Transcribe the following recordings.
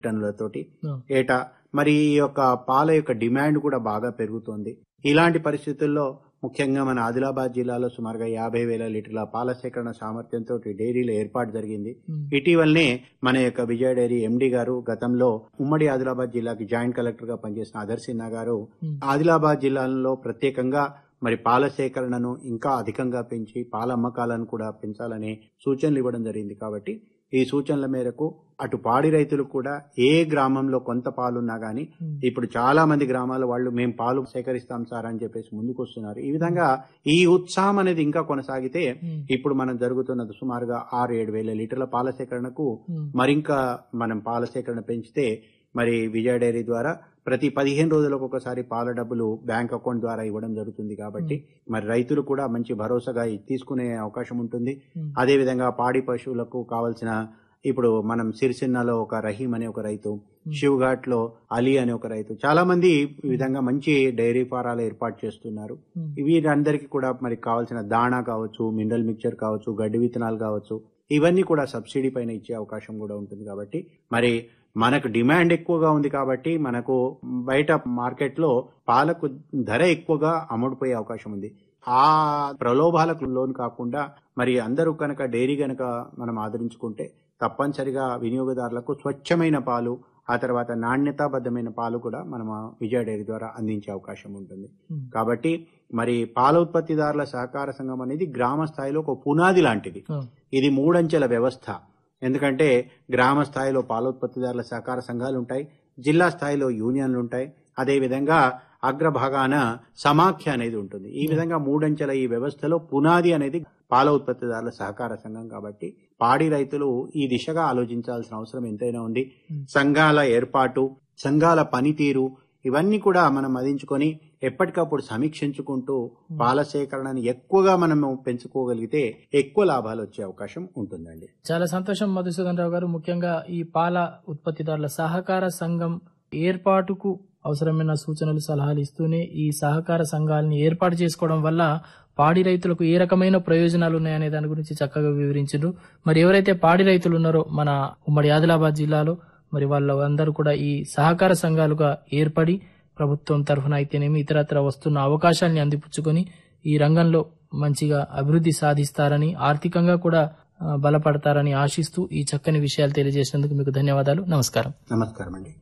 టన్నులతోటి ఆ. ఏటా మరి ఈ యొక్క పాల యొక్క డిమాండ్ కూడా బాగా పెరుగుతోంది ఇలాంటి పరిస్థితుల్లో ముఖ్యంగా మన ఆదిలాబాద్ జిల్లాలో సుమారుగా యాభై వేల లీటర్ల పాల సేకరణ సామర్థ్యంతో డైరీల ఏర్పాటు జరిగింది ఉమ్. ఇటీవలనే మన యొక్క విజయ డైరీ ఎండి గారు గతంలో ఉమ్మడి ఆదిలాబాద్ జిల్లాకి జాయింట్ కలెక్టర్ గా పనిచేసిన అదర్ సిన్హా గారు ఉమ్. ఆదిలాబాద్ జిల్లాలో ప్రత్యేకంగా మరి పాల సేకరణను ఇంకా అధికంగా పెంచి పాల అమ్మకాలను కూడా పెంచాలనే సూచనలు ఇవ్వడం జరిగింది కాబట్టి ఈ సూచనల మేరకు అటు పాడి రైతులు కూడా ఏ గ్రామంలో కొంత పాలున్నా గానీ ఉమ్. ఇప్పుడు చాలా మంది గ్రామాల వాళ్ళు మేము పాలు సేకరిస్తాం సార్ అని చెప్పేసి ముందుకు వస్తున్నారు ఈ విధంగా ఈ ఉత్సాహం అనేది ఇంకా కొనసాగితే ఉమ్. ఇప్పుడు మనం జరుగుతున్నది సుమారుగా ఆరు ఏడు వేల లీటర్ల పాల సేకరణకు ఉమ్. మరింకా మనం పాల సేకరణ పెంచితే మరి విజయ డైరీ ద్వారా ప్రతి పదిహేను రోజులకు ఒకసారి పాల డబ్బులు బ్యాంక్ అకౌంట్ ద్వారా ఇవ్వడం జరుగుతుంది కాబట్టి మరి రైతులు కూడా మంచి భరోసాగా ఇది తీసుకునే అవకాశం ఉంటుంది ఉమ్. అదే విధంగా పాడి పశువులకు కావాల్సిన ఇప్పుడు మనం సిరిసిన్నలో ఒక రహీం అనే ఒక రైతు శివ్ ఘాట్ లో అలీ అనే ఒక రైతు చాలా మంది ఈ విధంగా మంచి డైరీ ఫారాలు ఏర్పాటు చేస్తున్నారు ఉమ్. వీరందరికీ కూడా మరి కావాల్సిన దాణా కావచ్చు మినరల్ మిక్చర్ కావచ్చు గడ్డి విత్తనాలు కావచ్చు ఇవన్నీ కూడా సబ్సిడీ పైన ఇచ్చే అవకాశం కూడా ఉంటుంది కాబట్టి మరి మనకు డిమాండ్ ఎక్కువగా ఉంది కాబట్టి మనకు బయట మార్కెట్ లో పాలకు ధర ఎక్కువగా అమ్ముడుపోయే అవకాశం ఉంది ఆ ప్రలోభాలకు లోన్ కాకుండా మరి అందరూ కనుక డైరీ కనుక మనం ఆదరించుకుంటే తప్పనిసరిగా వినియోగదారులకు స్వచ్ఛమైన పాలు ఆ తర్వాత నాణ్యతాబద్ధమైన పాలు కూడా మనం ఆ విజయ డైరీ ద్వారా అందించే అవకాశం ఉంటుంది ఉమ్. కాబట్టి మరి పాల ఉత్పత్తిదారుల సహకార సంఘం అనేది గ్రామ స్థాయిలో ఒక పునాది లాంటిది ఆ. ఇది మూడంచెల వ్యవస్థ ఎందుకంటే గ్రామ స్థాయిలో పాల ఉత్పత్తిదారుల సహకార సంఘాలు ఉంటాయి జిల్లా స్థాయిలో యూనియన్లు ఉంటాయి అదే విధంగా అగ్రభాగాన సమాఖ్య అనేది ఉంటుంది ఈ విధంగా మూడంచెల ఈ వ్యవస్థలో పునాది అనేది పాల ఉత్పత్తిదారుల సహకార సంఘం కాబట్టి పాడి రైతులు ఈ దిశగా ఆలోచించాల్సిన అవసరం ఎంతైనా ఉంది సంఘాల ఏర్పాటు సంఘాల పనితీరు ఇవన్నీ కూడా మనం మదించుకొని ఎప్పటికప్పుడు సమీక్షించుకుంటూ పాల సేకరణను ఎక్కువగా మనము పెంచుకోగలిగితే ఎక్కువ లాభాలు వచ్చే అవకాశం ఉంటుందండి చాలా సంతోషం మధుసూదన్ రావు గారు ముఖ్యంగా ఈ పాల ఉత్పత్తిదారుల సహకార సంఘం ఏర్పాటుకు అవసరమైన సూచనలు సలహాలు ఇస్తూనే ఈ సహకార సంఘాలని ఏర్పాటు చేసుకోవడం వల్ల పాడి రైతులకు ఏ రకమైన ప్రయోజనాలు ఉన్నాయనే దాని గురించి చక్కగా వివరించారు మరి ఎవరైతే పాడి రైతులు ఉన్నారో మన ఉమ్మడి ఆదిలాబాద్ జిల్లాలో మరి వాళ్ళందరూ కూడా ఈ సహకార సంఘాలుగా ఏర్పడి ప్రభుత్వం తరఫున అయితేనేమి ఇతరత్ర వస్తున్న అవకాశాన్ని అందిపుచ్చుకొని ఈ రంగంలో మంచిగా అభివృద్ధి సాధిస్తారని ఆర్థికంగా కూడా ఆ, బలపడతారని ఆశిస్తూ ఈ చక్కని విషయాలు తెలియజేసినందుకు మీకు ధన్యవాదాలు నమస్కారం నమస్కారం అండి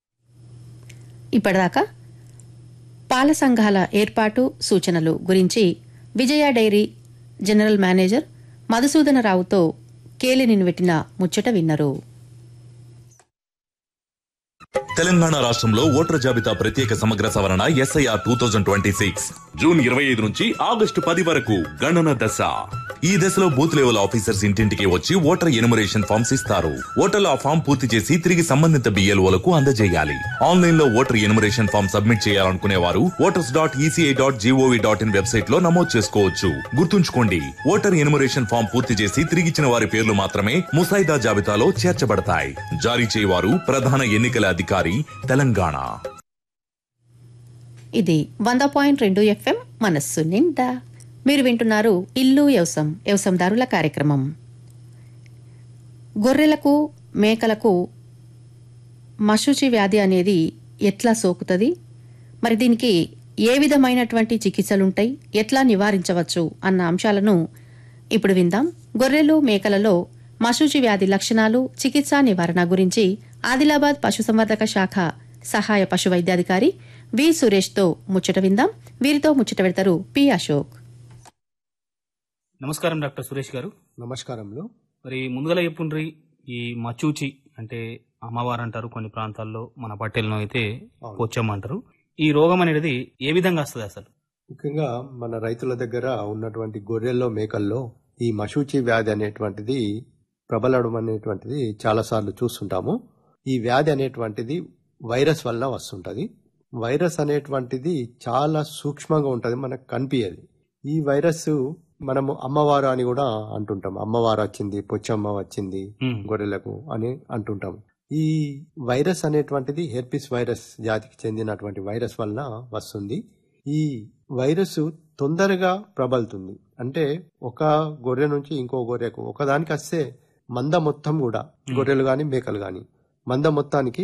ఇప్పటిదాకా పాల సంఘాల ఏర్పాటు సూచనలు గురించి విజయ డైరీ జనరల్ మేనేజర్ మధుసూదనరావుతో కేలిని పెట్టిన ముచ్చట విన్నరు తెలంగాణ రాష్ట్రంలో ఓటర్ జాబితా ప్రత్యేక సమగ్ర సవరణ S I R two thousand twenty six June ఇరవై ఐదు నుంచి ఆగస్టు పది వరకు గణన దశ ఈ దశలో బూత్ లెవెల్ ఆఫీసర్స్ ఇంటింటికి వచ్చి ఓటర్ ఎనుమరేషన్ ఫామ్స్ ఇస్తారు ఓటర్లు ఆ ఫామ్ పూర్తి చేసి తిరిగి సంబంధిత బిఎల్ఓలకు అందజేయాలి ఆన్లైన్ లో ఓటర్ ఎనుమరేషన్ ఫామ్ సబ్మిట్ చేయాలనుకునే వారు voters dot E C I dot G O V dot I N website లో నమోదు చేసుకోవచ్చు గుర్తుంచుకోండి ఓటర్ ఎనుమరేషన్ ఫామ్ పూర్తి చేసి తిరిగిచ్చిన వారి పేర్లు మాత్రమే ముసాయిదా జాబితాలో చేర్చబడతాయి జారీ చేయవారు ప్రధాన ఎన్నికల అధికారి తెలంగాణ ఇది వంద పాయింట్ రెండు ఎఫ్ఎం మనస్సు నిండా మీరు వింటున్నారు ఇల్లు వ్యవసం వ్యవసందారుల కార్యక్రమం గొర్రెలకు మేకలకు మశుచి వ్యాధి అనేది ఎట్లా సోకుతుంది మరి దీనికి ఏ విధమైనటువంటి చికిత్సలుంటాయి ఎట్లా నివారించవచ్చు అన్న అంశాలను ఇప్పుడు విందాం గొర్రెలు మేకలలో మశూచి వ్యాధి లక్షణాలు చికిత్సా నివారణ గురించి ఆదిలాబాద్ పశుసంవర్ధక శాఖ సహాయ పశు వైద్యాధికారి వి సురేష్తో ముచ్చట విందాం వీరితో ముచ్చట పెడతారు పి అశోక్ నమస్కారం డాక్టర్ సురేష్ గారు నమస్కారంలో మరి ముందుగా చెప్పుండ్రి ఈ మచూచి అంటే అమ్మవారు అంటారు కొన్ని ప్రాంతాల్లో మన పట్టెల్లో అయితే అవును. పొచ్చమ్మ అంటారు ఈ రోగం అనేది ఏ విధంగా వస్తుంది అసలు ముఖ్యంగా మన రైతుల దగ్గర ఉన్నటువంటి గొర్రెల్లో మేకల్లో ఈ మశూచి వ్యాధి అనేటువంటిది ప్రబలడం అనేటువంటిది చాలాసార్లు చూస్తుంటాము ఈ వ్యాధి అనేటువంటిది వైరస్ వల్ల వస్తుంటది వైరస్ అనేటువంటిది చాలా సూక్ష్మంగా ఉంటది మనకు కనిపించదు ఈ వైరస్ మనము అమ్మవారు అని కూడా అంటుంటాం అమ్మవారు వచ్చింది పొచ్చమ్మ వచ్చింది ఉమ్, గొర్రెలకు అని అంటుంటాం ఈ వైరస్ అనేటువంటిది హెర్పిస్ వైరస్ జాతికి చెందినటువంటి వైరస్ వలన వస్తుంది ఈ వైరస్ తొందరగా ప్రబలుతుంది అంటే ఒక గొర్రె నుంచి ఇంకో గొర్రెకు ఒకదానికి వస్తే మంద మొత్తం కూడా గొర్రెలు గాని మేకలు గాని మంద మొత్తానికి